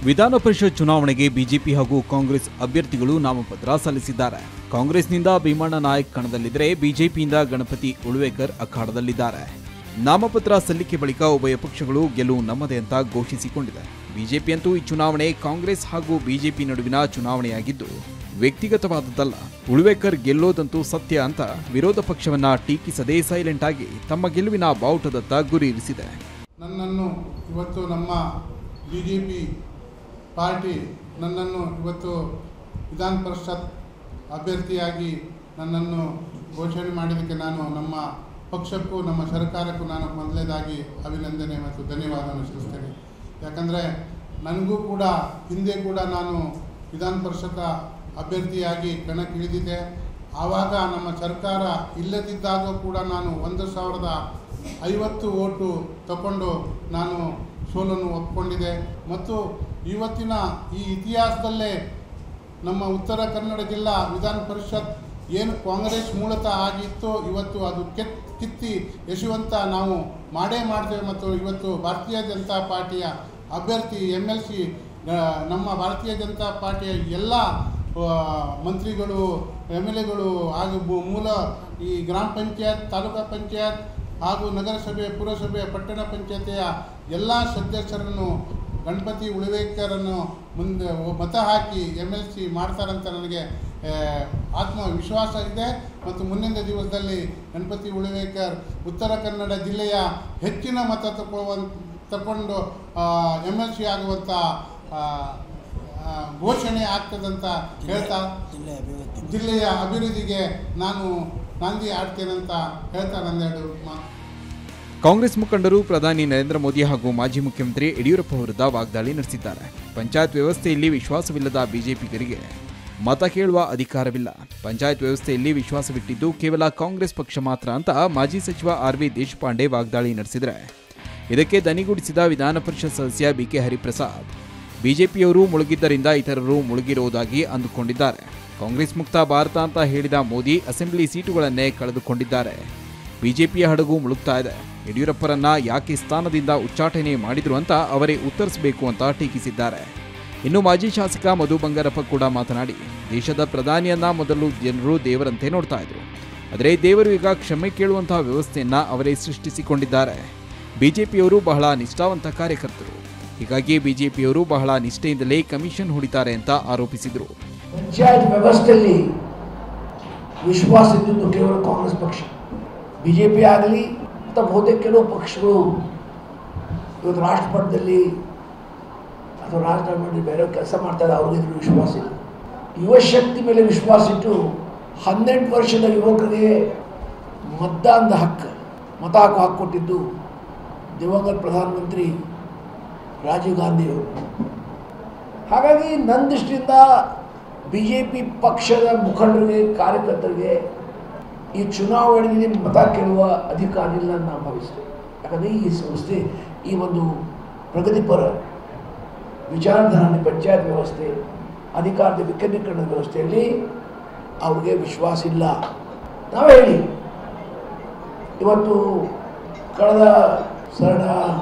ವಿಧಾನ ಪರಿಷತ್ ಚುನಾವಣೆಗೆ ಬಿಜೆಪಿ ಹಾಗೂ ಕಾಂಗ್ರೆಸ್ ಅಭ್ಯರ್ಥಿಗಳು ನಾಮಪತ್ರ ಸಲ್ಲಿಸಿದ್ದಾರೆ ಕಾಂಗ್ರೆಸ್ನಿಂದ ಭೀಮಣ್ಣ ನಾಯಕ್ ಕಣದಲ್ಲಿದ್ದರೆ ಬಿಜೆಪಿಯಿಂದ ಗಣಪತಿ ಉಳ್ವೇಕರ್ ಅಖಾಡದಲ್ಲಿದ್ದಾರೆ ನಾಮಪತ್ರ ಸಲ್ಲಿಕೆ ಬಳಿಕ ಉಭಯ ಪಕ್ಷಗಳು ಗೆಲುವು ನಮ್ಮದೇ ಅಂತ ಘೋಷಿಸಿಕೊಂಡಿದೆ ಬಿಜೆಪಿಯಂತೂ ಈ ಚುನಾವಣೆ ಕಾಂಗ್ರೆಸ್ ಹಾಗೂ ಬಿಜೆಪಿ ನಡುವಿನ ಚುನಾವಣೆಯಾಗಿದ್ದು ವ್ಯಕ್ತಿಗತವಾದದ್ದಲ್ಲ ಉಳ್ವೇಕರ್ ಗೆಲ್ಲೋದಂತೂ ಸತ್ಯ ಅಂತ ವಿರೋಧ ಪಕ್ಷವನ್ನ ಟೀಕಿಸದೆ ಸೈಲೆಂಟ್ ಆಗಿ ತಮ್ಮ ಗೆಲುವಿನ ಬಾವುಟದತ್ತ ಗುರಿ ಇರಿಸಿದೆ ನನ್ನನ್ನು ಇವತ್ತು ನಮ್ಮ ಬಿ ಜೆ ಪಿ ಪಾರ್ಟಿ ನನ್ನನ್ನು ಇವತ್ತು ವಿಧಾನ ಪರಿಷತ್ ಅಭ್ಯರ್ಥಿಯಾಗಿ ನನ್ನನ್ನು ಘೋಷಣೆ ಮಾಡಿದ್ದಕ್ಕೆ ನಾನು ನಮ್ಮ ಪಕ್ಷಕ್ಕೂ ನಮ್ಮ ಸರ್ಕಾರಕ್ಕೂ ನಾನು ಮೊದಲನೇದಾಗಿ ಅಭಿನಂದನೆ ಮತ್ತು ಧನ್ಯವಾದವನ್ನು ಸಲ್ಲಿಸ್ತೇನೆ ಯಾಕಂದರೆ ನನಗೂ ಕೂಡ ಹಿಂದೆ ಕೂಡ ನಾನು ವಿಧಾನ ಪರಿಷತ್ ಅಭ್ಯರ್ಥಿಯಾಗಿ ಕಣಕ್ಕಿಳಿದಿದ್ದೆ ಆವಾಗ ನಮ್ಮ ಸರ್ಕಾರ ಇಲ್ಲದಿದ್ದಾಗ ಕೂಡ ನಾನು ಒಂದು ಸಾವಿರದ ಐವತ್ತು ಓಟು ತಗೊಂಡು ನಾನು ಸೋಲನ್ನು ಒಪ್ಕೊಂಡಿದ್ದೆ ಮತ್ತು ಇವತ್ತಿನ ಈ ಇತಿಹಾಸದಲ್ಲೇ ನಮ್ಮ ಉತ್ತರ ಕನ್ನಡ ಜಿಲ್ಲಾ ವಿಧಾನ ಪರಿಷತ್ ಏನು ಕಾಂಗ್ರೆಸ್ ಮೂಲತಃ ಆಗಿತ್ತೋ ಇವತ್ತು ಅದು ಕೆತ್ ಕಿತ್ತಿ ಎಸೆಯುವಂಥ ನಾವು ಮಾಡೇ ಮಾಡ್ತೇವೆ ಮತ್ತು ಇವತ್ತು ಭಾರತೀಯ ಜನತಾ ಪಾರ್ಟಿಯ ಅಭ್ಯರ್ಥಿ ಎಮ್ ಎಲ್ ಸಿ ನಮ್ಮ ಭಾರತೀಯ ಜನತಾ ಪಾರ್ಟಿಯ ಎಲ್ಲ ಆ, ಮಂತ್ರಿಗಳು ಎಮ್ ಎಲ್ ಎಗಳು ಹಾಗೂ ಬು- ಮೂಲ ಈ ಗ್ರಾಮ ಪಂಚಾಯತ್ ತಾಲೂಕಾ ಪಂಚಾಯತ್ ಹಾಗೂ ನಗರಸಭೆ ಪುರಸಭೆ ಪಟ್ಟಣ ಪಂಚಾಯತಿಯ ಎಲ್ಲ ಸದಸ್ಯರನ್ನು ಗಣಪತಿ ಉಳಿವೇಕರನ್ನು ಮುಂದೆ ಮತ ಹಾಕಿ ಎಮ್ ಎಲ್ ಸಿ ಮಾಡ್ತಾರಂತ ನನಗೆ ಆ, ಆತ್ಮವಿಶ್ವಾಸ ಇದೆ ಮತ್ತು ಮುಂದಿನ ದಿವಸದಲ್ಲಿ ಗಣಪತಿ ಉಳಿವೇಕರ್ ಉತ್ತರ ಕನ್ನಡ ಜಿಲ್ಲೆಯ ಹೆಚ್ಚಿನ ಮತ ತಗೊಳ್ಳುವ ತಗೊಂಡು ಎಮ್ ಎಲ್ ಸಿ ಆಗುವಂಥ ಆ, ಆ, ಘೋಷಣೆ ಆಗ್ತದಂತ ಹೇಳ್ತಾ ಜಿಲ್ಲೆಯ ಅಭಿವೃದ್ಧಿಗೆ ನಾನು ನಾಂದಿ ಆಡ್ತೇನಂತ ಹೇಳ್ತಾ ನಂದೆರಡು ಮಾತು ಕಾಂಗ್ರೆಸ್ ಮುಖಂಡರು ಪ್ರಧಾನಿ ನರೇಂದ್ರ ಮೋದಿ ಹಾಗೂ ಮಾಜಿ ಮುಖ್ಯಮಂತ್ರಿ ಯಡಿಯೂರಪ್ಪ ವಿರುದ್ಧ ವಾಗ್ದಾಳಿ ನಡೆಸಿದ್ದಾರೆ ಪಂಚಾಯತ್ ವ್ಯವಸ್ಥೆಯಲ್ಲಿ ವಿಶ್ವಾಸವಿಲ್ಲದ ಬಿಜೆಪಿಗರಿಗೆ ಮತ ಕೇಳುವ ಅಧಿಕಾರವಿಲ್ಲ ಪಂಚಾಯತ್ ವ್ಯವಸ್ಥೆಯಲ್ಲಿ ವಿಶ್ವಾಸವಿಟ್ಟಿದ್ದು ಕೇವಲ ಕಾಂಗ್ರೆಸ್ ಪಕ್ಷ ಮಾತ್ರ ಅಂತ ಮಾಜಿ ಸಚಿವ ಆರ್ ವಿ ದೇಶಪಾಂಡೆ ವಾಗ್ದಾಳಿ ನಡೆಸಿದರೆ ಇದಕ್ಕೆ ದನಿಗೂಡಿಸಿದ ವಿಧಾನ ಪರಿಷತ್ ಸದಸ್ಯ ಬಿಕೆ ಹರಿಪ್ರಸಾದ್ ಬಿಜೆಪಿಯವರು ಮುಳುಗಿದ್ದರಿಂದ ಇತರರು ಮುಳುಗಿರುವುದಾಗಿ ಅಂದುಕೊಂಡಿದ್ದಾರೆ ಕಾಂಗ್ರೆಸ್ ಮುಕ್ತ ಭಾರತ ಅಂತ ಹೇಳಿದ ಮೋದಿ ಅಸೆಂಬ್ಲಿ ಸೀಟುಗಳನ್ನೇ ಕಳೆದುಕೊಂಡಿದ್ದಾರೆ ಬಿಜೆಪಿಯ ಹಡಗು ಮುಳುಗ್ತಾ ಇದೆ ಯಡಿಯೂರಪ್ಪರನ್ನ ಯಾಕೆ ಸ್ಥಾನದಿಂದ ಉಚ್ಚಾಟನೆ ಮಾಡಿದ್ರು ಅಂತ ಅವರೇ ಉತ್ತರಿಸಬೇಕು ಅಂತ ಟೀಕಿಸಿದ್ದಾರೆ ಇನ್ನು ಮಾಜಿ ಶಾಸಕ ಮಧು ಬಂಗಾರಪ್ಪ ಕೂಡ ಮಾತನಾಡಿ ದೇಶದ ಪ್ರಧಾನಿಯನ್ನ ಮೊದಲು ಜನರು ದೇವರಂತೆ ನೋಡ್ತಾ ಇದ್ರು ಆದರೆ ದೇವರು ಈಗ ಕ್ಷಮೆ ಕೇಳುವಂತಹ ವ್ಯವಸ್ಥೆಯನ್ನ ಅವರೇ ಸೃಷ್ಟಿಸಿಕೊಂಡಿದ್ದಾರೆ ಬಿಜೆಪಿಯವರು ಬಹಳ ನಿಷ್ಠಾವಂತ ಕಾರ್ಯಕರ್ತರು ಹೀಗಾಗಿ ಬಿಜೆಪಿಯವರು ಬಹಳ ನಿಷ್ಠೆಯಿಂದಲೇ ಕಮಿಷನ್ ಹೊಡಿತಾರೆ ಅಂತ ಆರೋಪಿಸಿದರು ಪಂಚಾಯತ್ ವ್ಯವಸ್ಥೆಯಲ್ಲಿ ವಿಶ್ವಾಸ ಇದ್ದಿದ್ದು ಕೇವಲ ಕಾಂಗ್ರೆಸ್ ಪಕ್ಷ ಬಿ ಜೆ ಪಿ ಆಗಲಿ ಅಥವಾ ಬಹುತೇಕ ಕೆಲವು ಪಕ್ಷಗಳು ಇವತ್ತು ರಾಷ್ಟ್ರ ಮಟ್ಟದಲ್ಲಿ ಅಥವಾ ರಾಜಕಾರಣದಲ್ಲಿ ಬೇರೆ ಕೆಲಸ ಮಾಡ್ತಾರೆ ಅವ್ರಿಗೆ ಇದ್ರ ವಿಶ್ವಾಸ ಇಲ್ಲ ಯುವ ಶಕ್ತಿ ಮೇಲೆ ವಿಶ್ವಾಸ ಇಟ್ಟು ಹನ್ನೆರಡು ವರ್ಷದ ಯುವಕರಿಗೆ ಮತದಾನದ ಹಕ್ಕು ಮತ ಹಾಕೋ ಹಕ್ಕು ಕೊಟ್ಟಿದ್ದು ದಿವಂಗತ ಪ್ರಧಾನಮಂತ್ರಿ ರಾಜೀವ್ ಗಾಂಧಿಯವರು ಹಾಗಾಗಿ ನನ್ನ ದೃಷ್ಟಿಯಿಂದ ಬಿ ಜೆ ಪಿ ಪಕ್ಷದ ಮುಖಂಡರಿಗೆ ಕಾರ್ಯಕರ್ತರಿಗೆ ಈ ಚುನಾವಣೆಯಲ್ಲಿ ಮತ ಕೇಳುವ ಅಧಿಕಾರ ಇಲ್ಲ ಅಂತ ನಾನು ಭಾವಿಸ್ತೇನೆ ಯಾಕಂದರೆ ಈ ಸಂಸ್ಥೆ ಈ ಒಂದು ಪ್ರಗತಿಪರ ವಿಚಾರಧಾರಣೆ ಪಂಚಾಯತ್ ವ್ಯವಸ್ಥೆ ಅಧಿಕಾರದ ವಿಕೇಂದ್ರೀಕರಣದ ವ್ಯವಸ್ಥೆಯಲ್ಲಿ ಅವ್ರಿಗೆ ವಿಶ್ವಾಸ ಇಲ್ಲ ನಾವು ಹೇಳಿ ಇವತ್ತು ಕಳೆದ ಸರಳ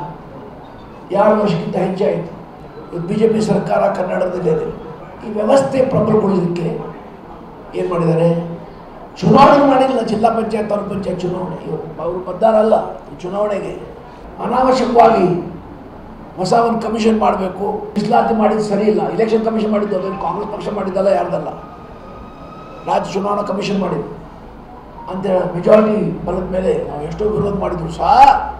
ಎರಡು ವರ್ಷಕ್ಕಿಂತ ಹೆಚ್ಚಾಯಿತು ಇವತ್ತು ಬಿ ಜೆ ಪಿ ಸರ್ಕಾರ ಕರ್ನಾಟಕದಲ್ಲಿ ಇದೆ ಈ ವ್ಯವಸ್ಥೆ ಪ್ರಬಲಗೊಳಿಸಲಿಕ್ಕೆ ಏನು ಮಾಡಿದ್ದಾರೆ ಚುನಾವಣೆ ಮಾಡಿಲ್ಲ ಜಿಲ್ಲಾ ಪಂಚಾಯತ್ ತಾಲೂಕು ಪಂಚಾಯತ್ ಚುನಾವಣೆ ಇವರು ಅವರು ಮತದಾರ ಅಲ್ಲ ಈ ಚುನಾವಣೆಗೆ ಅನಾವಶ್ಯಕವಾಗಿ ಹೊಸ ಒಂದು ಕಮಿಷನ್ ಮಾಡಬೇಕು ಮೀಸಲಾತಿ ಮಾಡಿದ್ದು ಸರಿ ಇಲ್ಲ ಇಲೆಕ್ಷನ್ ಕಮಿಷನ್ ಮಾಡಿದ್ದು ಅದೇನು ಕಾಂಗ್ರೆಸ್ ಪಕ್ಷ ಮಾಡಿದ್ದಲ್ಲ ಯಾರ್ದಲ್ಲ ರಾಜ್ಯ ಚುನಾವಣಾ ಕಮಿಷನ್ ಮಾಡಿದ್ದು ಅಂತೇಳಿ ಮೆಜಾರಿಟಿ ಬಲದ ಮೇಲೆ ನಾವು ಎಷ್ಟೋ ವಿರೋಧ ಮಾಡಿದ್ರು ಸಹ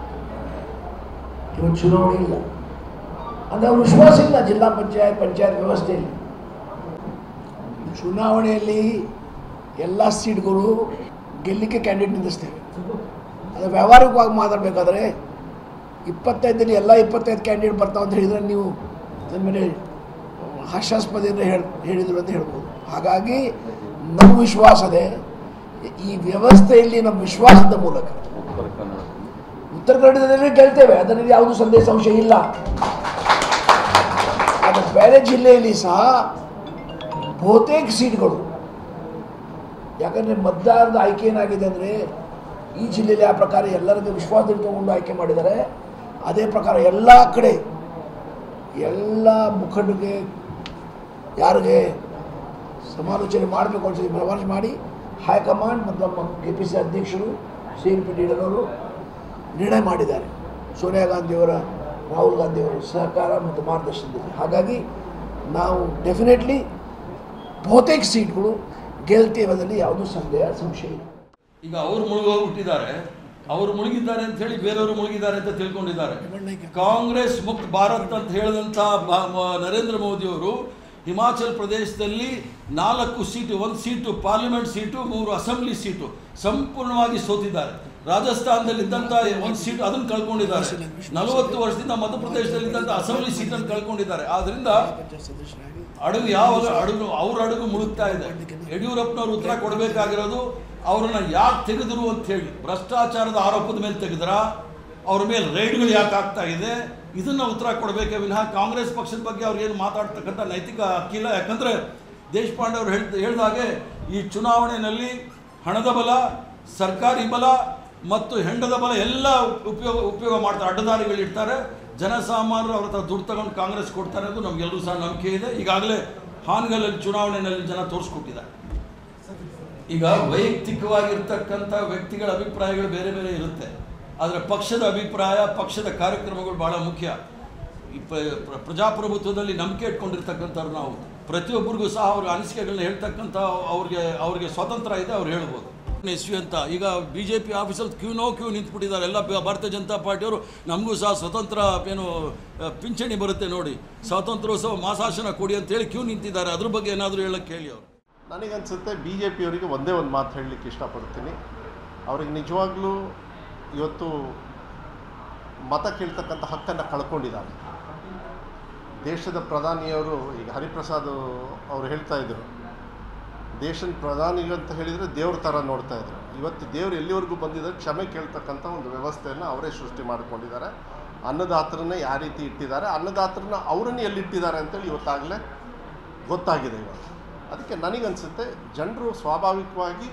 ಇವತ್ತು ಚುನಾವಣೆ ಇಲ್ಲ ಅಂದರೆ ಅವ್ರ ವಿಶ್ವಾಸ ಇಲ್ಲ ಜಿಲ್ಲಾ ಪಂಚಾಯತ್ ಪಂಚಾಯತ್ ವ್ಯವಸ್ಥೆಯಲ್ಲಿ ಚುನಾವಣೆಯಲ್ಲಿ ಎಲ್ಲ ಸೀಟ್ಗಳು ಗೆಲ್ಲಿಕ್ಕೆ ಕ್ಯಾಂಡಿಡೇಟ್ ನಿಲ್ಲಿಸ್ತೇವೆ ಅದು ವ್ಯಾವಹಾರಿಕವಾಗಿ ಮಾತಾಡಬೇಕಾದ್ರೆ ಇಪ್ಪತ್ತೈದಲ್ಲಿ ಎಲ್ಲ ಇಪ್ಪತ್ತೈದು ಕ್ಯಾಂಡಿಡೇಟ್ ಬರ್ತಾವೆ ಅಂತ ಹೇಳಿದರೆ ನೀವು ನನ್ನ ಮೇಲೆ ಹಾಸ್ಯಾಸ್ಪದೆಯಿಂದ ಹೇಳಿ ಹೇಳಿದರು ಅಂತ ಹೇಳ್ಬೋದು ಹಾಗಾಗಿ ನಮ್ಮ ವಿಶ್ವಾಸ ಇದೆ ಈ ವ್ಯವಸ್ಥೆಯಲ್ಲಿ ನಮ್ಮ ವಿಶ್ವಾಸದ ಮೂಲಕ ಉತ್ತರ ಕನ್ನಡದಲ್ಲಿ ಗೆಲ್ತೇವೆ ಅದರಲ್ಲಿ ಯಾವುದೂ ಸಂದೇಶ ಅಂಶ ಇಲ್ಲ ಆದರೆ ಬೇರೆ ಜಿಲ್ಲೆಯಲ್ಲಿ ಸಹ ಬಹುತೇಕ ಸೀಟ್ಗಳು ಯಾಕಂದರೆ ಮತದಾರರ ಆಯ್ಕೆ ಏನಾಗಿದೆ ಅಂದರೆ ಈ ಜಿಲ್ಲೆಯಲ್ಲಿ ಆ ಪ್ರಕಾರ ಎಲ್ಲರಿಗೂ ವಿಶ್ವಾಸದಲ್ಲಿ ತಗೊಂಡು ಆಯ್ಕೆ ಮಾಡಿದ್ದಾರೆ ಅದೇ ಪ್ರಕಾರ ಎಲ್ಲ ಕಡೆ ಎಲ್ಲ ಮುಖಂಡರಿಗೆ ಯಾರಿಗೆ ಸಮಾಲೋಚನೆ ಮಾಡಬೇಕು ಅನ್ಸೋದು ಪರಾಮರ್ಶೆ ಮಾಡಿ ಹೈಕಮಾಂಡ್ ಮತ್ತು ನಮ್ಮ ಕೆ ಪಿ ಸಿ ಅಧ್ಯಕ್ಷರು ಸಿ ಎನ್ ಪಿ ಲೀಡರವರು ನಿರ್ಣಯ ಮಾಡಿದ್ದಾರೆ ಸೋನಿಯಾ ಗಾಂಧಿಯವರ ರಾಹುಲ್ ಗಾಂಧಿಯವರ ಸಹಕಾರ ಮತ್ತು ಮಾರ್ಗದರ್ಶನದಲ್ಲಿ ಹಾಗಾಗಿ ನಾವು ಡೆಫಿನೆಟ್ಲಿ ಬಹುತೇಕ ಸೀಟ್ಗಳು ಗೆಲ್ತೀವಿ ಅನ್ನೋದ್ರಲ್ಲಿ ಯಾವುದೂ ಸಂದೇಹ ಸಂಶಯ ಇಲ್ಲ ಈಗ ಅವ್ರು ಮುಳುಗೋಗ್ಬಿಟ್ಟಿದ್ದಾರೆ ಅವರು ಮುಳುಗಿದ್ದಾರೆ ಅಂತ ಹೇಳಿ ಬೇರೆಯವರು ಮುಳುಗಿದ್ದಾರೆ ಅಂತ ತಿಳ್ಕೊಂಡಿದ್ದಾರೆ ಕಾಂಗ್ರೆಸ್ ಮುಕ್ತ ಭಾರತ್ ಅಂತ ಹೇಳಿದಂಥ ಬ- ಮ- ನರೇಂದ್ರ ಮೋದಿಯವರು ಹಿಮಾಚಲ್ ಪ್ರದೇಶದಲ್ಲಿ ನಾಲ್ಕು ಸೀಟು ಒಂದು ಸೀಟು ಪಾರ್ಲಿಮೆಂಟ್ ಸೀಟು ಮೂರು ಅಸೆಂಬ್ಲಿ ಸೀಟು ಸಂಪೂರ್ಣವಾಗಿ ಸೋತಿದ್ದಾರೆ ರಾಜಸ್ಥಾನದಲ್ಲಿ ಇದ್ದಂಥ ಒಂದು ಸೀಟು ಅದನ್ನು ಕಳ್ಕೊಂಡಿದ್ದಾರೆ ನಲವತ್ತು ವರ್ಷದಿಂದ ಮಧ್ಯಪ್ರದೇಶದಲ್ಲಿ ಇದ್ದಂಥ ಅಸೆಂಬ್ಲಿ ಸೀಟನ್ನು ಕಳ್ಕೊಂಡಿದ್ದಾರೆ ಆದ್ರಿಂದ ಅಡುಗು ಯಾವಾಗ ಅಡುಗು ಅವ್ರ ಅಡುಗು ಮುಳುಗ್ತಾ ಇದೆ ಯಡಿಯೂರಪ್ಪನವ್ರು ಉತ್ತರ ಕೊಡಬೇಕಾಗಿರೋದು ಅವ್ರನ್ನ ಯಾಕೆ ತೆಗೆದ್ರು ಅಂತ ಹೇಳಿ ಭ್ರಷ್ಟಾಚಾರದ ಆರೋಪದ ಮೇಲೆ ತೆಗೆದ್ರ ಅವ್ರ ಮೇಲೆ ರೈಡ್ಗಳು ಯಾಕೆ ಆಗ್ತಾ ಇದೆ ಇದನ್ನ ಉತ್ತರ ಕೊಡಬೇಕೇ ವಿನಃ ಕಾಂಗ್ರೆಸ್ ಪಕ್ಷದ ಬಗ್ಗೆ ಅವ್ರು ಏನು ಮಾತಾಡ್ತಕ್ಕಂಥ ನೈತಿಕ ಹಕ್ಕಿಲ್ಲ ಯಾಕಂದ್ರೆ ದೇಶಪಾಂಡೆ ಅವರು ಹೇಳ್ ಹೇಳ್ದಾಗೆ ಈ ಚುನಾವಣೆಯಲ್ಲಿ ಹಣದ ಬಲ ಸರ್ಕಾರಿ ಬಲ ಮತ್ತು ಹೆಂಡದ ಬಲ ಎಲ್ಲ ಉಪಯೋಗ ಉಪಯೋಗ ಮಾಡ್ತಾರೆ ಅಡ್ಡದಾರಿಗಳು ಇಡ್ತಾರೆ ಜನಸಾಮಾನ್ಯರು ಅವ್ರ ಹತ್ರ ದುಡ್ಡು ತಗೊಂಡು ಕಾಂಗ್ರೆಸ್ ಕೊಡ್ತಾರೆ ಅಂತ ನಮಗೆಲ್ಲರೂ ಸಹ ನಂಬಿಕೆ ಇದೆ ಈಗಾಗಲೇ ಹಾನಗಲಲ್ಲಿ ಚುನಾವಣೆಯಲ್ಲಿ ಜನ ತೋರಿಸ್ಕೊಟ್ಟಿದ್ದಾರೆ ಈಗ ವೈಯಕ್ತಿಕವಾಗಿರ್ತಕ್ಕಂಥ ವ್ಯಕ್ತಿಗಳ ಅಭಿಪ್ರಾಯಗಳು ಬೇರೆ ಬೇರೆ ಇರುತ್ತೆ ಆದರೆ ಪಕ್ಷದ ಅಭಿಪ್ರಾಯ ಪಕ್ಷದ ಕಾರ್ಯಕ್ರಮಗಳು ಭಾಳ ಮುಖ್ಯ ಈ ಪ್ರ- ಪ್ರ- ಪ್ರಜಾಪ್ರಭುತ್ವದಲ್ಲಿ ನಂಬಿಕೆ ಇಟ್ಕೊಂಡಿರ್ತಕ್ಕಂಥವ್ರು ನಾವು ಪ್ರತಿಯೊಬ್ಬರಿಗೂ ಸಹ ಅವ್ರ ಅನಿಸಿಕೆಗಳನ್ನ ಹೇಳ್ತಕ್ಕಂಥ ಅವ್ರಿಗೆ ಅವ್ರಿಗೆ ಸ್ವಾತಂತ್ರ್ಯ ಇದೆ ಅವ್ರು ಹೇಳ್ಬೋದು ಎಸ್ ಅಂತ ಈಗ ಬಿ ಜೆ ಪಿ ಆಫೀಸಲ್ಲಿ ಕ್ಯೂ ನೋ ಕ್ಯೂ ನಿಂತ್ಬಿಟ್ಟಿದ್ದಾರೆ ಎಲ್ಲ ಬ- ಭಾರತೀಯ ಜನತಾ ಪಾರ್ಟಿಯವರು ನಮಗೂ ಸಹ ಸ್ವತಂತ್ರ ಏನು ಆ, ಪಿಂಚಣಿ ಬರುತ್ತೆ ನೋಡಿ ಸ್ವಾತಂತ್ರ್ಯೋತ್ಸವ ಮಾಸಾಶನ ಕೊಡಿ ಅಂತೇಳಿ ಕ್ಯೂ ನಿಂತಿದ್ದಾರೆ ಅದ್ರ ಬಗ್ಗೆ ಏನಾದರೂ ಹೇಳಕ್ಕೆ ಕೇಳಿ ಅವರು ನನಗನ್ಸುತ್ತೆ ಬಿ ಜೆ ಪಿಯವರಿಗೆ ಒಂದೇ ಒಂದು ಮಾತು ಹೇಳಲಿಕ್ಕೆ ಇಷ್ಟಪಡ್ತೀನಿ ಅವ್ರಿಗೆ ನಿಜವಾಗ್ಲೂ ಇವತ್ತು ಮತ ಕೇಳ್ತಕ್ಕಂಥ ಹಕ್ಕನ್ನು ಕಳ್ಕೊಂಡಿದ್ದಾರೆ ದೇಶದ ಪ್ರಧಾನಿಯವರು ಈಗ ಹರಿಪ್ರಸಾದ್ ಅವರು ಹೇಳ್ತಾ ಇದ್ರು ದೇಶದ ಪ್ರಧಾನಿ ಅಂತ ಹೇಳಿದರೆ ದೇವ್ರ ಥರ ನೋಡ್ತಾ ಇದ್ರು ಇವತ್ತು ದೇವ್ರು ಎಲ್ಲಿವರೆಗೂ ಬಂದಿದ್ದಾರೆ ಕ್ಷಮೆ ಕೇಳ್ತಕ್ಕಂಥ ಒಂದು ವ್ಯವಸ್ಥೆಯನ್ನು ಅವರೇ ಸೃಷ್ಟಿ ಮಾಡ್ಕೊಂಡಿದ್ದಾರೆ ಅನ್ನದಾತರನ್ನ ಯಾವ ರೀತಿ ಇಟ್ಟಿದ್ದಾರೆ ಅನ್ನದಾತರನ್ನ ಅವರನ್ನು ಎಲ್ಲಿಟ್ಟಿದ್ದಾರೆ ಅಂತೇಳಿ ಇವತ್ತಾಗಲೇ ಗೊತ್ತಾಗಿದೆ ಇವಾಗ ಅದಕ್ಕೆ ನನಗನ್ಸುತ್ತೆ ಜನರು ಸ್ವಾಭಾವಿಕವಾಗಿ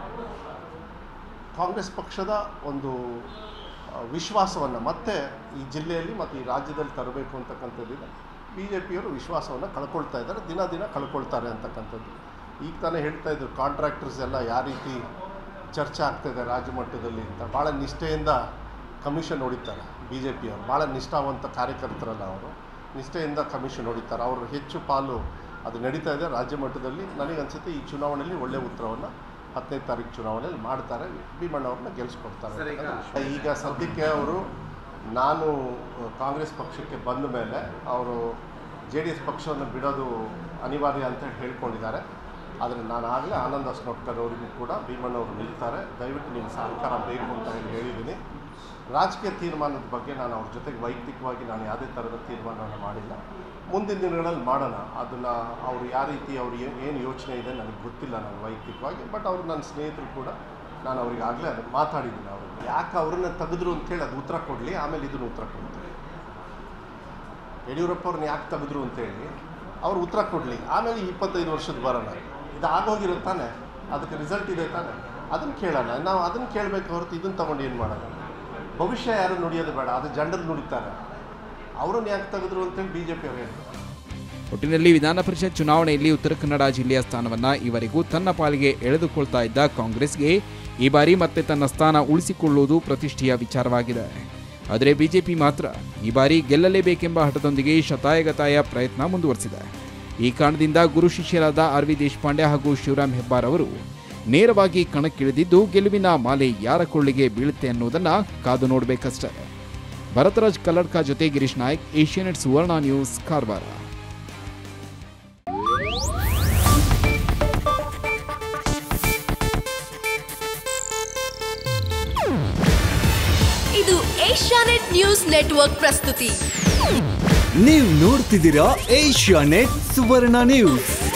ಕಾಂಗ್ರೆಸ್ ಪಕ್ಷದ ಒಂದು ವಿಶ್ವಾಸವನ್ನು ಮತ್ತೆ ಈ ಜಿಲ್ಲೆಯಲ್ಲಿ ಮತ್ತು ಈ ರಾಜ್ಯದಲ್ಲಿ ತರಬೇಕು ಅಂತಕ್ಕಂಥದ್ದಿದೆ ಬಿ ಜೆ ಪಿಯವರು ವಿಶ್ವಾಸವನ್ನು ಕಳ್ಕೊಳ್ತಾ ಇದ್ದಾರೆ ದಿನ ದಿನ ಕಳ್ಕೊಳ್ತಾರೆ ಅಂತಕ್ಕಂಥದ್ದು ಈಗ ತಾನೇ ಹೇಳ್ತಾ ಇದ್ರು ಕಾಂಟ್ರಾಕ್ಟರ್ಸ್ ಎಲ್ಲ ಯಾವ ರೀತಿ ಚರ್ಚೆ ಆಗ್ತಾಯಿದೆ ರಾಜ್ಯ ಮಟ್ಟದಲ್ಲಿ ಅಂತ ಭಾಳ ನಿಷ್ಠೆಯಿಂದ ಕಮಿಷನ್ ಹೊಡಿತಾರೆ ಬಿ ಜೆ ಪಿಯವರು ಭಾಳ ನಿಷ್ಠಾವಂತ ಕಾರ್ಯಕರ್ತರಲ್ಲ ಅವರು ನಿಷ್ಠೆಯಿಂದ ಕಮಿಷನ್ ಹೊಡಿತಾರೆ ಅವರು ಹೆಚ್ಚು ಪಾಲು ಅದು ನಡೀತಾ ಇದೆ ರಾಜ್ಯ ಮಟ್ಟದಲ್ಲಿ ನನಗನ್ಸುತ್ತೆ ಈ ಚುನಾವಣೆಯಲ್ಲಿ ಒಳ್ಳೆಯ ಉತ್ತರವನ್ನು ಹತ್ತನೇ ತಾರೀಕು ಚುನಾವಣೆಯಲ್ಲಿ ಮಾಡ್ತಾರೆ ಭೀಮಣ್ಣವ್ರನ್ನ ಗೆಲ್ಲಿಸ್ಕೊಡ್ತಾರೆ ಈಗ ಸದ್ಯಕ್ಕೆ ಅವರು ನಾನು ಕಾಂಗ್ರೆಸ್ ಪಕ್ಷಕ್ಕೆ ಬಂದ ಮೇಲೆ ಅವರು ಜೆ ಡಿ ಎಸ್ ಪಕ್ಷವನ್ನು ಬಿಡೋದು ಅನಿವಾರ್ಯ ಅಂತ ಹೇಳಿ ಹೇಳ್ಕೊಂಡಿದ್ದಾರೆ ಆದರೆ ನಾನು ಆಗಲೇ ಆನಂದ್ ಅಸ್ನೋಟ್ಕರ್ ಅವರಿಗೂ ಕೂಡ ಭೀಮಣ್ಣವರು ನಿಲ್ತಾರೆ ದಯವಿಟ್ಟು ನಿಮ್ಮ ಸಹಕಾರ ಬೇಕು ಅಂತ ಹೇಳಿ ಹೇಳಿದ್ದೀನಿ ರಾಜಕೀಯ ತೀರ್ಮಾನದ ಬಗ್ಗೆ ನಾನು ಅವ್ರ ಜೊತೆಗೆ ವೈಯಕ್ತಿಕವಾಗಿ ನಾನು ಯಾವುದೇ ಥರದ ತೀರ್ಮಾನವನ್ನು ಮಾಡಿಲ್ಲ ಮುಂದಿನ ದಿನಗಳಲ್ಲಿ ಮಾಡೋಣ ಅದನ್ನು ಅವ್ರು ಯಾವ ರೀತಿ ಅವ್ರು ಏನು ಏನು ಯೋಚನೆ ಇದೆ ನನಗೆ ಗೊತ್ತಿಲ್ಲ ನಾನು ವೈಯಕ್ತಿಕವಾಗಿ ಬಟ್ ಅವರು ನನ್ನ ಸ್ನೇಹಿತರು ಕೂಡ ನಾನು ಅವ್ರಿಗೆ ಆಗಲೇ ಅದನ್ನು ಮಾತಾಡಿದ್ದೀನಿ ಅವ್ರಿಗೆ ಯಾಕೆ ಅವ್ರನ್ನ ತೆಗೆದ್ರು ಅಂತೇಳಿ ಅದು ಉತ್ತರ ಕೊಡಲಿ ಆಮೇಲೆ ಇದನ್ನು ಉತ್ತರ ಕೊಡ್ತೀನಿ ಯಡಿಯೂರಪ್ಪ ಅವ್ರನ್ನ ಯಾಕೆ ತೆಗೆದ್ರು ಅಂತೇಳಿ ಅವ್ರು ಉತ್ತರ ಕೊಡಲಿ ಆಮೇಲೆ ಇಪ್ಪತ್ತೈದು ವರ್ಷದ ಬರೋಣ ಇದು ಆಗೋಗಿರುತ್ತೆ ತಾನೆ ಅದಕ್ಕೆ ರಿಸಲ್ಟ್ ಇದೆ ತಾನೆ ಅದನ್ನು ಕೇಳೋಣ ನಾವು ಅದನ್ನು ಕೇಳಬೇಕು ಹೊರತು ಇದನ್ನು ತೊಗೊಂಡು ಏನು ಮಾಡೋಣ ಭವಿಷ್ಯ ಯಾರು ನುಡಿಯೋದು ಬೇಡ ಅದು ಜನರು ನುಡಿತಾರೆ ಅವ್ರನ್ನ ಯಾಕೆ ತೆಗೆದ್ರು ಅಂತೇಳಿ ಬಿ ಜೆ ಪಿ ಅವ್ರು ಹೇಳ್ತಾರೆ ಒಟ್ಟಿನಲ್ಲಿ ವಿಧಾನ ಪರಿಷತ್ ಚುನಾವಣೆಯಲ್ಲಿ ಉತ್ತರ ಕನ್ನಡ ಜಿಲ್ಲೆಯ ಸ್ಥಾನವನ್ನ ಈವರೆಗೂ ತನ್ನ ಪಾಲಿಗೆ ಎಳೆದುಕೊಳ್ತಾ ಇದ್ದ ಕಾಂಗ್ರೆಸ್ಗೆ ಈ ಬಾರಿ ಮತ್ತೆ ತನ್ನ ಸ್ಥಾನ ಉಳಿಸಿಕೊಳ್ಳುವುದು ಪ್ರತಿಷ್ಠೆಯ ವಿಚಾರವಾಗಿದೆ ಆದರೆ ಬಿಜೆಪಿ ಮಾತ್ರ ಈ ಬಾರಿ ಗೆಲ್ಲಲೇಬೇಕೆಂಬ ಹಠದೊಂದಿಗೆ ಶತಾಯಗತಾಯ ಪ್ರಯತ್ನ ಮುಂದುವರೆಸಿದೆ ಈ ಕಾರಣದಿಂದ ಗುರು ಶಿಷ್ಯರಾದ ಆರ್ ವಿ ದೇಶಪಾಂಡೆ ಹಾಗೂ ಶಿವರಾಮ್ ಹೆಬ್ಬಾರ್ ಅವರು ನೇರವಾಗಿ ಕಣಕ್ಕಿಳಿದಿದ್ದು ಗೆಲುವಿನ ಮಾಲೆ ಯಾರ ಕೊಳ್ಳಿಗೆ ಬೀಳುತ್ತೆ ಅನ್ನೋದನ್ನ ಕಾದು ನೋಡಬೇಕಷ್ಟೇ ಭರತರಾಜ್ ಕಲ್ಲಡ್ಕ ಜೊತೆ ಗಿರೀಶ್ ನಾಯ್ಕ್ ಏಷ್ಯಾನೆಟ್ ಸುವರ್ಣ ನ್ಯೂಸ್ ಕಾರವಾರ ಇದು ಏಷ್ಯಾನೆಟ್ ನ್ಯೂಸ್ ನೆಟ್ವರ್ಕ್ ಪ್ರಸ್ತುತಿ ನೀವು ನೋಡ್ತಿದ್ದೀರಾ ಏಷ್ಯಾ ನೆಟ್ ಸುವರ್ಣ ನ್ಯೂಸ್